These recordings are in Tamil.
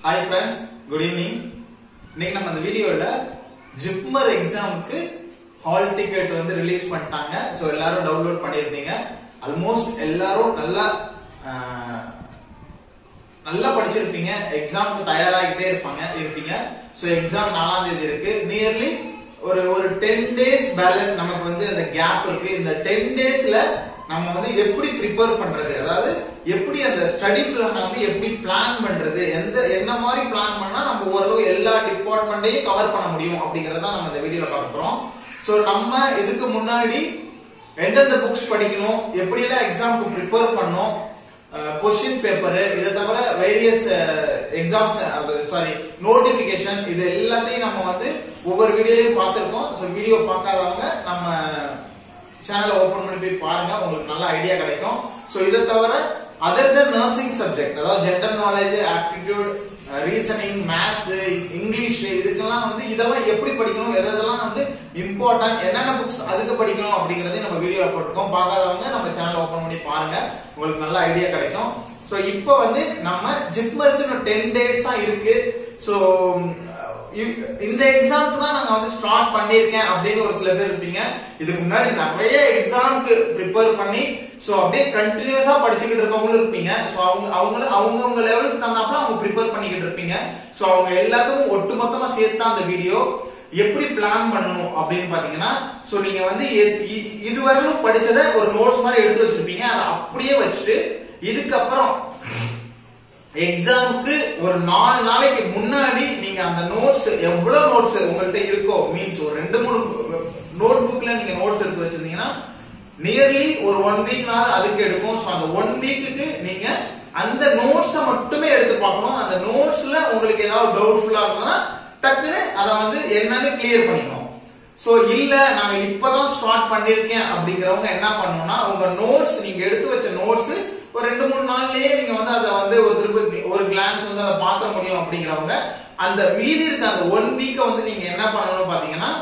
ஹாய் ஃப்ரெண்ட்ஸ் குட் ஈவினிங் இன்னைக்கு நம்ம இந்த வீடியோல ஜிப்மர் எக்ஸாமுக்கு ஹால் டிக்கெட் வந்து ரிலீஸ் பண்ணிட்டாங்க ஸோ எல்லாரும் டவுன்லோட் பண்ணியிருப்பீங்க ஆல்மோஸ்ட் எல்லாரும் நல்லா ஆஹ், நல்லா படிச்சிருப்பீங்க எக்ஸாமுக்கு தயாராகிட்டே இருப்பாங்க இருப்பீங்க ஸோ எக்ஸாம் நாலாம் தேதி இருக்கு நியர்லி ஒரு ஒரு டென் டேஸ் பேலன்ஸ் நமக்கு வந்து அந்த கேப் இருக்கு இந்த டென் டேஸ்ல நம்ம வந்து எப்படி ப்ரிப்பேர் பண்றது அதாவது எப்படி அந்த ஸ்டடி பிளான் வந்து எப்படி பிளான் பண்றது எந்த என்ன மாதிரி பிளான் பண்ணா நம்ம ஓரளவு எல்லா டிபார்ட்மெண்ட்டையும் கவர் பண்ண முடியும் அப்படிங்கறத நம்ம இந்த வீடியோல பார்க்க போறோம் ஸோ நம்ம இதுக்கு முன்னாடி எந்தெந்த புக்ஸ் படிக்கணும் எப்படி எல்லாம் எக்ஸாம்க்கு ப்ரிப்பேர் பண்ணணும் கொஸ்டின் பேப்பர் இதை தவிர வேரியஸ் எக்ஸாம்ஸ் அது சாரி நோட்டிபிகேஷன் இது எல்லாத்தையும் நம்ம வந்து ஒவ்வொரு வீடியோலையும் பார்த்திருக்கோம் ஸோ வீடியோ பார்க்காதவங்க நம்ம சேனலை ஓபன் பண்ணி போய் பாருங்க உங்களுக்கு நல்ல ஐடியா கிடைக்கும் ஸோ இதை தவிர அதர் தென் நர்சிங் சப்ஜெக்ட் அதாவது general knowledge aptitude reasoning maths English இதுக்கெல்லாம் வந்து இதெல்லாம் எப்படி படிக்கணும் எது எதெல்லாம் வந்து இம்பார்ட்டன்ட் என்னென்ன புக்ஸ் அதுக்கு படிக்கணும் அப்படிங்கறதையும் நம்ம வீடியோ போட்டிருக்கோம் பார்க்காதவங்க நம்ம சேனல் ஓபன் பண்ணி பாருங்க உங்களுக்கு நல்ல ஐடியா கிடைக்கும் சோ இப்போ வந்து நம்ம ஜிப்மருக்கு இன்னும் டென் டேஸ் தான் இருக்கு சோ இந்த எக்ஸாம்க்கு தான் நாங்க வந்து ஸ்டார்ட் பண்ணிருக்கேன் அப்படின்னு ஒரு சில பேர் இருப்பீங்க இதுக்கு முன்னாடி நிறைய எக்ஸாம்க்கு ப்ரிப்பேர் பண்ணி சோ அப்படியே கண்டினியூஸா படிச்சுக்கிட்டு இருக்கவங்களும் இருப்பீங்க சோ அவங்க அவங்க அவங்கவங்க லெவலுக்கு தந்தாப்புல அவங்க ப்ரிப்பேர் பண்ணிக்கிட்டு இருப்பீங்க சோ அவங்க எல்லாத்துக்கும் ஒட்டுமொத்தமா சேர்த்து அந்த வீடியோ எப்படி பிளான் பண்ணணும் அப்படின்னு பாத்தீங்கன்னா சோ நீங்க வந்து எ- இ- இதுவரையிலும் படிச்சதை ஒரு நோட்ஸ் மாதிரி எடுத்து வச்சிருப்பீங்க அதை அப்படியே வச்சுட்டு இதுக்கப்புறம் எக்ஸாமுக்கு ஒரு நாலு நாளைக்கு முன்னாடி நீங்க அந்த நோட்ஸ் எவ்வளவு நோட்ஸ் உங்கள்ட்ட இருக்கோ மீன்ஸ் ஒரு ரெண்டு மூணு நோட் புக்ல நீங்க நோட்ஸ் எடுத்து வச்சிருந்தீங்கன்னா நியர்லி ஒரு ஒன் வீக் அதுக்கு எடுக்கும் ஸோ அந்த ஒன் வீக்குக்கு நீங்க அந்த நோட்ஸை மட்டுமே எடுத்து பார்க்கணும் அந்த நோட்ஸ்ல உங்களுக்கு ஏதாவது டவுட்ஃபுல்லா இருந்ததுன்னா டக்குன்னு அதை வந்து என்னன்னு கிளியர் பண்ணிக்கணும் சோ இல்ல நாங்க இப்பதான் ஸ்டார்ட் பண்ணிருக்கேன் அப்படிங்கிறவங்க என்ன பண்ணணும்னா உங்க நோட்ஸ் நீங்க எடுத்து வச்ச நோட்ஸ் ஒரு ரெண்டு மூணு நாள்லயே நீங்க வந்து அதை வந்து ஒரு திருப்பி ஒரு கிளான்ஸ் வந்து அதை பாத்திர முடியும் அப்படிங்கிறவங்க அந்த மீதி இருக்க அந்த ஒன் வீக்க வந்து நீங்க என்ன பண்ணணும் பாத்தீங்கன்னா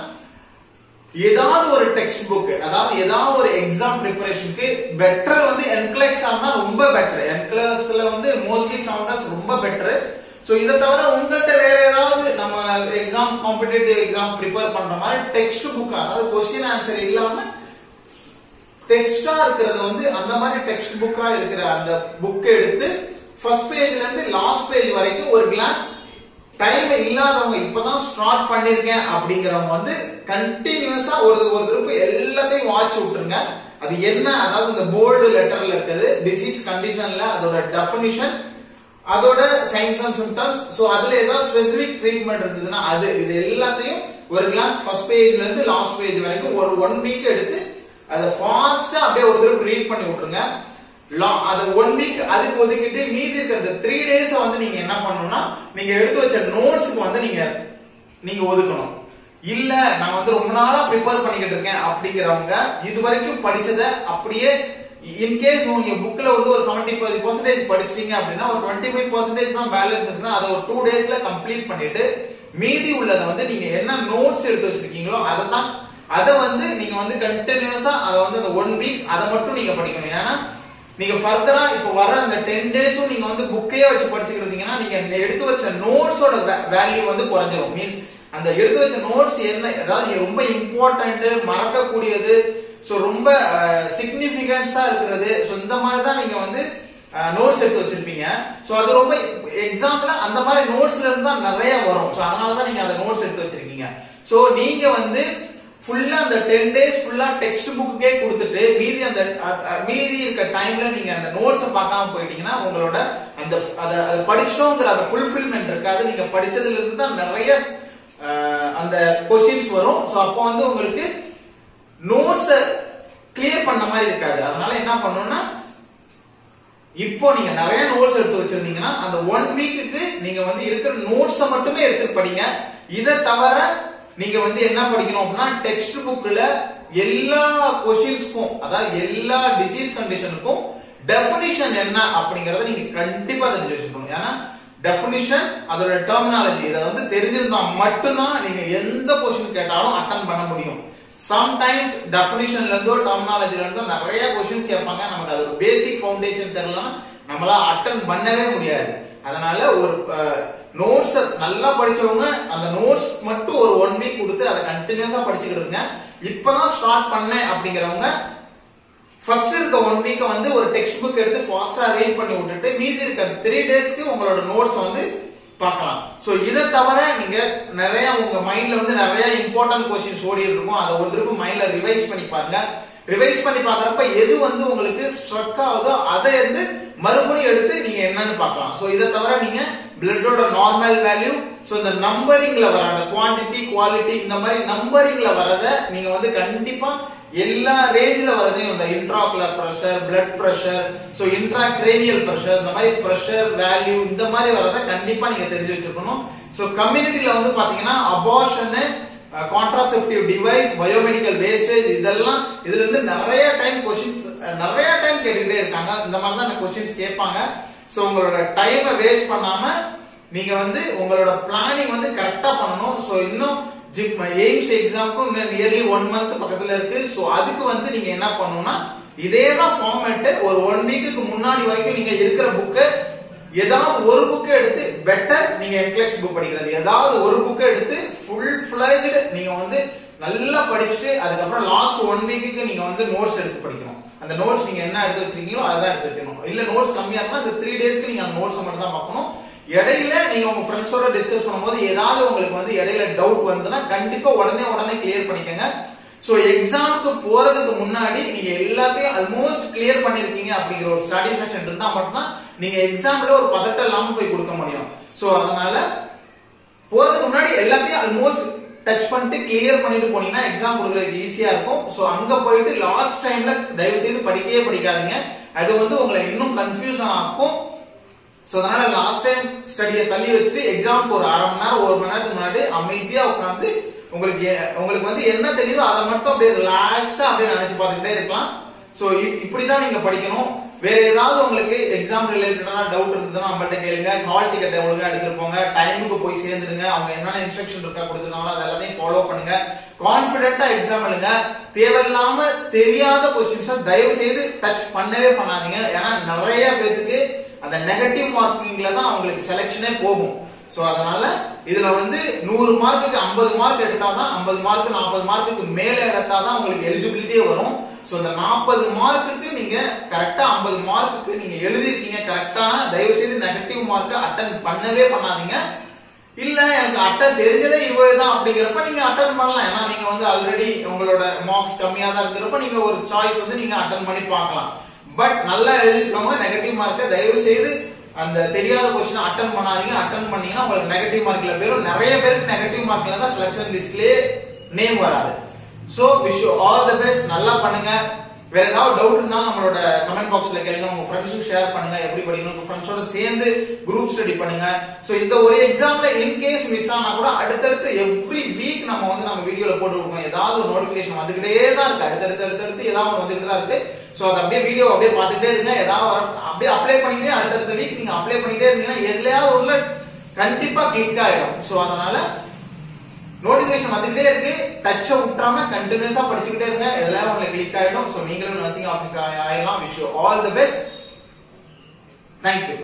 ஏதாவது ஒரு டெக்ஸ்ட் புக் அதாவது ஏதாவது ஒரு எக்ஸாம் ப்ரிப்பரேஷனுக்கு பெட்டர் வந்து என்கிளாக்ஸ் ஆனா ரொம்ப பெட்டர் என்கிளாஸ்ல வந்து மோஸ்ட்லி சவுண்டர்ஸ் ரொம்ப பெட்டர் சோ இதை தவிர உங்கள்கிட்ட வேற ஏதாவது நம்ம எக்ஸாம் காம்படிட்டிவ் எக்ஸாம் ப்ரிப்பேர் பண்ற மாதிரி டெக்ஸ்ட் புக் அதாவது கொஸ்டின் ஆன்சர் இல்லாம டெக்ஸ்டா இருக்கிறது வந்து அந்த மாதிரி டெக்ஸ்ட் புக்கா இருக்கிற அந்த புக் எடுத்து ஃபர்ஸ்ட் பேஜ்ல இருந்து லாஸ்ட் பேஜ் வரைக்கும் ஒரு கிளாஸ் டைம் இல்லாதவங்க இப்பதான் ஸ்டார்ட் பண்ணிருக்கேன் அப்படிங்கிறவங்க வந்து கண்டினியூஸா ஒரு ஒரு திருப்பு எல்லாத்தையும் வாட்ச் விட்டுருங்க அது என்ன அதாவது இந்த போல்டு லெட்டர்ல இருக்குது டிசீஸ் கண்டிஷன்ல அதோட டெஃபினிஷன் அதோட சயின்ஸ் அண்ட் சிம்டம்ஸ் சோ அதுல ஏதாவது ஸ்பெசிபிக் ட்ரீட்மெண்ட் இருந்ததுன்னா அது இது எல்லாத்தையும் ஒரு கிளாஸ் ஃபர்ஸ்ட் பேஜ்ல இருந்து லாஸ்ட் பேஜ் வரைக்கும் ஒரு ஒன் வீக் எடுத்து அதை ஃபாஸ்டா அப்படியே ஒரு தடவை ரீட் பண்ணி விட்டுருங்க லா- அது ஒன் வீக் அதுக்கு ஒதுக்கிட்டு மீதி இருக்கிற த்ரீ டேஸ் வந்து நீங்க என்ன பண்ணணும்னா நீங்க எடுத்து வச்ச நோட்ஸ்க்கு வந்து நீங்க நீங்க ஒதுக்கணும் இல்ல நான் வந்து ரொம்ப நாளா ப்ரிப்பேர் பண்ணிக்கிட்டு இருக்கேன் அப்படிங்கிறவங்க இது வரைக்கும் படிச்சதை அப்படியே இன்கேஸ் உங்க புக்ல வந்து ஒரு செவன்டி ஃபைவ் பர்சன்டேஜ் படிச்சிட்டீங்க அப்படின்னா ஒரு டுவெண்ட்டி ஃபைவ் பர்சன்டேஜ் தான் பேலன்ஸ் இருக்குன்னா அதை ஒரு டூ டேஸ்ல கம்ப்ளீட் பண்ணிட்டு மீதி உள்ளதை வந்து நீங்க என்ன நோட்ஸ் எடுத்து வச்சிருக்கீங்களோ அதை தான் அதை வந்து நீங்க வந்து கண்டினியூஸா அதை வந்து அந்த ஒன் வீக் அதை மட்டும் நீங்க படிக்கணும் ஏன்னா நீங்க ஃபர்தரா இப்ப வர அந்த டென் டேஸும் நீங்க வந்து புக்கையே வச்சு படிச்சுக்கிட்டு இருந்தீங்கன்னா நீங்க எடுத்து வச்ச நோட்ஸோட வேல்யூ வந்து குறைஞ்சிரும் மீன்ஸ் அந்த எடுத்து வச்ச நோட்ஸ் என்ன அதாவது ரொம்ப இம்பார்ட்டன்ட் மறக்கக்கூடியது சோ ரொம்ப சிக்னிபிகன்ஸா இருக்கிறது சோ இந்த மாதிரி தான் நீங்க வந்து நோட்ஸ் எடுத்து வச்சிருப்பீங்க சோ அது ரொம்ப எக்ஸாம்ல அந்த மாதிரி நோட்ஸ்ல இருந்து தான் நிறைய வரும் சோ அதனால தான் நீங்க அந்த நோட்ஸ் எடுத்து வச்சிருக்கீங்க சோ நீங்க வந்து ஃபுல்லா அந்த டென் டேஸ் ஃபுல்லா டெக்ஸ்ட் புக்கே கொடுத்துட்டு மீதி அந்த அ- அ- மீதி இருக்க டைம்ல நீங்க அந்த நோட்ஸ் பார்க்காம போயிட்டீங்கன்னா உங்களோட அந்த ஃப- அத அதை படிச்சிட்டோங்கிற அந்த ஃபுல்ஃபில்மெண்ட் இருக்காது நீங்க படிச்சதுல இருந்து தான் நிறைய அஹ், அந்த கொஸ்டின்ஸ் வரும் சோ அப்போ வந்து உங்களுக்கு நோட்ஸ் கிளியர் பண்ண மாதிரி இருக்காது அதனால என்ன பண்ணணும்னா இப்போ நீங்க நிறைய நோட்ஸ் எடுத்து வச்சிருந்தீங்கன்னா அந்த ஒன் வீக்குக்கு நீங்க வந்து இருக்கிற நோட்ஸ மட்டுமே எடுத்து படிங்க இதை தவிர நீங்க வந்து என்ன படிக்கணும் அப்படின்னா டெக்ஸ்ட் புக்ல எல்லா கொஸ்டின்ஸ்க்கும் அதாவது எல்லா டிசீஸ் கண்டிஷனுக்கும் டெஃபினிஷன் என்ன அப்படிங்கறத நீங்க கண்டிப்பா தெரிஞ்சு வச்சுக்கணும் ஏன்னா டெஃபினிஷன் அதோட டெர்மினாலஜி இதை வந்து தெரிஞ்சிருந்தா மட்டும்தான் நீங்க எந்த கொஸ்டின் கேட்டாலும் அட்டன் பண்ண முடியும் சம்டைம்ஸ் டெஃபினிஷன்ல இருந்தோ டெர்மினாலஜில இருந்தோ நிறைய கொஸ்டின்ஸ் கேட்பாங்க நமக்கு அது ஒரு பேசிக் ஃபவுண்டேஷன் தெரியலன்னா நம்மளால அட்டன் பண்ணவே முடியாது அதனால ஒரு அஹ், நோட்ஸ் நல்லா படிச்சவங்க அந்த நோட்ஸ் மட்டும் ஒரு ஒன் வீக் கொடுத்து அதை கண்டினியூஸா படிச்சுக்கிட்டு இருங்க இப்பதான் ஸ்டார்ட் பண்ணேன் அப்படிங்கிறவங்க ஃபர்ஸ்ட் இருக்க ஒன் வீக்க வந்து ஒரு டெக்ஸ்ட் புக் எடுத்து ஃபாஸ்டா ரீட் பண்ணி விட்டுட்டு மீதி இருக்க த்ரீ டேஸ்க்கு உங்களோட நோட்ஸ் வந்து பார்க்கலாம் சோ இதை தவிர நீங்க நிறைய உங்க மைண்ட்ல வந்து நிறைய இம்பார்ட்டன்ட் கொஸ்டின்ஸ் ஓடி இருக்கும் அதை ஒரு திரும்ப மைண்ட்ல ரிவைஸ் பண்ணி பாருங்க ரிவைஸ் பண்ணி பாக்குறப்ப எது வந்து உங்களுக்கு ஸ்ட்ரக் ஆகுதோ அதை வந்து மறுபடியும் எடுத்து நீங்க என்னன்னு பார்க்கலாம் சோ இதை தவிர நீங்க பிளட்டோட நார்மல் வேல்யூ சோ இந்த நம்பரிங்ல வர அந்த குவாண்டிட்டி குவாலிட்டி இந்த மாதிரி நம்பரிங்ல வரத நீங்க வந்து கண்டிப்பா எல்லா ரேஞ்ச்ல வரதையும் இந்த intraocular pressure blood pressure so intra cranial pressure இந்த மாதிரி பிரஷர் வேல்யூ இந்த மாதிரி வரத கண்டிப்பா நீங்க தெரிஞ்சு வச்சிருக்கணும் சோ கம்யூனிட்டில வந்து பாத்தீங்கன்னா abortion contraceptive device biomedical wastage இதெல்லாம் இதுல இருந்து நிறைய டைம் கொஸ்டின்ஸ் நிறைய டைம் கேட்டுக்கிட்டே இருக்காங்க இந்த மாதிரி தான் கொஸ்டின்ஸ் கேட்பாங்க சோ உங்களோட டைமை வேஸ்ட் பண்ணாம நீங்க வந்து உங்களோட பிளானிங் வந்து கரெக்டா பண்ணணும் சோ இன்னும் ஜிப் எய்ம்ஸ் எக்ஸாமுக்கும் நியர்லி ஒன் மந்த் பக்கத்துல இருக்கு சோ அதுக்கு வந்து நீங்க என்ன பண்ணணும்னா இதே தான் ஃபார்மேட் ஒரு ஒன் வீக்குக்கு முன்னாடி வரைக்கும் நீங்க இருக்கிற புக்கு ஏதாவது ஒரு புக் எடுத்து பெட்டர் நீங்க என்க்ளெக்ஸ் புக் படிக்கிறது ஏதாவது ஒரு புக் எடுத்து ஃபுல் ஃபிளஜ்டு நீங்க வந்து நல்லா படிச்சுட்டு அதுக்கப்புறம் லாஸ்ட் ஒன் வீக்குக்கு நீங்க வந்து நோட்ஸ் எடுத்து படிக்கணும் அந்த நோட்ஸ் நீங்க என்ன எடுத்து வச்சிருக்கீங்களோ அதான் எடுத்து வைக்கணும் இல்ல நோட்ஸ் கம்மியா இருந்தா அந்த த்ரீ டேஸ்க்கு நீங்க அந்த நோட்ஸ் மட்டும் தான் பார்க்கணும் இடையில நீங்க உங்க ஃப்ரெண்ட்ஸோட டிஸ்கஸ் பண்ணும்போது ஏதாவது உங்களுக்கு வந்து இடையில டவுட் வந்ததுன்னா கண்டிப்பா உடனே உடனே கிளியர் பண்ணிக்கோங்க சோ எக்ஸாமுக்கு போறதுக்கு முன்னாடி நீங்க எல்லாத்தையும் ஆல்மோஸ்ட் கிளியர் பண்ணிருக்கீங்க அப்படிங்கிற ஒரு சாட்டிஸ்பாக்சன் இருந்தா மட்டும்தான் நீங்க எக்ஸாம்ல ஒரு பதட்டம் இல்லாம போய் கொடுக்க முடியும் சோ அதனால போறதுக்கு முன்னாடி எல்லாத்தையும் ஆல்மோஸ்ட் டச் பண்ணிட்டு கிளியர் பண்ணிட்டு போனீங்கன்னா எக்ஸாம் கொடுக்கறதுக்கு ஈஸியா இருக்கும் சோ அங்க போயிட்டு லாஸ்ட் டைம்ல தயவு செய்து படிக்கவே படிக்காதீங்க அது வந்து உங்களை இன்னும் கன்ஃபியூஷன் ஆக்கும் சோ அதனால லாஸ்ட் டைம் ஸ்டடியை தள்ளி வச்சுட்டு எக்ஸாம்க்கு ஒரு அரை மணி நேரம் ஒரு மணி நேரத்துக்கு முன்னாடி அமைதியா உட்காந்து உங்களுக்கு எ- உங்களுக்கு வந்து என்ன தெரியுதோ அதை மட்டும் அப்படியே ரிலாக்ஸா அப்படியே நினைச்சு பார்த்துக்கிட்டே இருக்கலாம் சோ இப்படிதான் நீங்க படிக்கணும் வேற ஏதாவது உங்களுக்கு எக்ஸாம் ரிலேட்டடான டவுட் இருந்ததுன்னா நம்மள்ட்ட கேளுங்க ஹால் டிக்கெட் ஒழுங்கா எடுத்துட்டு போங்க டைமுக்கு போய் சேர்ந்துருங்க அவங்க என்னென்ன இன்ஸ்ட்ரக்ஷன் இருக்கா கொடுத்துருக்காங்களோ அது எல்லாத்தையும் ஃபாலோ பண்ணுங்க கான்பிடென்ட்டா எக்ஸாம் எழுங்க தேவையில்லாம தெரியாத கொஸ்டின்ஸை தயவு செய்து டச் பண்ணவே பண்ணாதீங்க ஏன்னா நிறைய பேத்துக்கு அந்த நெகட்டிவ் மார்க்கிங்ல தான் அவங்களுக்கு செலெக்ஷனே போகும் சோ அதனால இதுல வந்து நூறு மார்க்குக்கு ஐம்பது மார்க் எடுத்தாதான் ஐம்பது மார்க் நாற்பது மார்க்குக்கு மேல எடுத்தாதான் உங்களுக்கு எலிஜிபிலிட்டியே வரும் சோ இந்த நாற்பது மார்க்குக்கு நீங்க கரெக்டா ஐம்பது மார்க்குக்கு நீங்க எழுதிருக்கீங்க கரெக்டான தயவு செய்து நெகட்டிவ் மார்க்கை அட்டன் பண்ணவே பண்ணாதீங்க இல்ல எனக்கு அட்டன் தெரிஞ்சதே இருபது தான் அப்படிங்கிறப்ப நீங்க அட்டன் பண்ணலாம் ஏன்னா நீங்க வந்து ஆல்ரெடி உங்களோட மார்க்ஸ் கம்மியா தான் இருக்கிறப்ப நீங்க ஒரு சாய்ஸ் வந்து நீங்க அட்டன் பண்ணி பார்க்கலாம் பட் நல்லா எழுதிருக்கவங்க நெகட்டிவ் மார்க்கை தயவு செய்து அந்த தெரியாத கொஸ்டின் அட்டன் பண்ணாதீங்க அட்டன் பண்ணீங்கன்னா உங்களுக்கு நெகட்டிவ் மார்க்ல பேரும் நிறைய பேருக்கு நெகட்டிவ் மார்க்ல தான் செலக்ஷன் லிஸ்ட்லயே நேம் வராது so wish all the best நல்லா பண்ணுங்க வேற ஏதாவது டவுட் இருந்தா நம்மளோட கமெண்ட் பாக்ஸ்ல கேளுங்க உங்க ஃப்ரெண்ட்ஸுக்கு ஷேர் பண்ணுங்க எப்படி படிக்கணும் உங்க ஃப்ரெண்ட்ஸோட சேர்ந்து குரூப் ஸ்டடி பண்ணுங்க சோ இந்த ஒரு எக்ஸாம்ல இன் கேஸ் மிஸ் ஆனா கூட அடுத்தடுத்து எவ்ரி வீக் நம்ம வந்து நம்ம வீடியோல போட்டு இருக்கோம் ஏதாவது ஒரு நோட்டிபிகேஷன் வந்துகிட்டே தான் இருக்கு அடுத்தடுத்து அடுத்தடுத்து ஏதாவது ஒன்று வந்துகிட்டு தான் இருக்கு சோ அதை அப்படியே வீடியோ அப்படியே பார்த்துட்டே இருங்க ஏதாவது வர- அப்படியே அப்ளை பண்ணிட்டே அடுத்தடுத்த வீக் நீங்க அப்ளை பண்ணிட்டே இருந்தீங்கன்னா எதுலயாவது ஒண்ணுல கண்டிப்பா கிளிக் ஆயிடும் சோ அதனால நோட்டிபிகேஷன் வந்துகிட்டே இருக்கு டச்ச விட்டுறாம கண்டினியூஸா படிச்சுக்கிட்டே இருங்க இதெல்லாம் உங்களுக்கு கிளிக் ஆயிடும் சோ நீங்களும் நர்சிங் ஆபீஸ் ஆயிடலாம் wish all the best thank you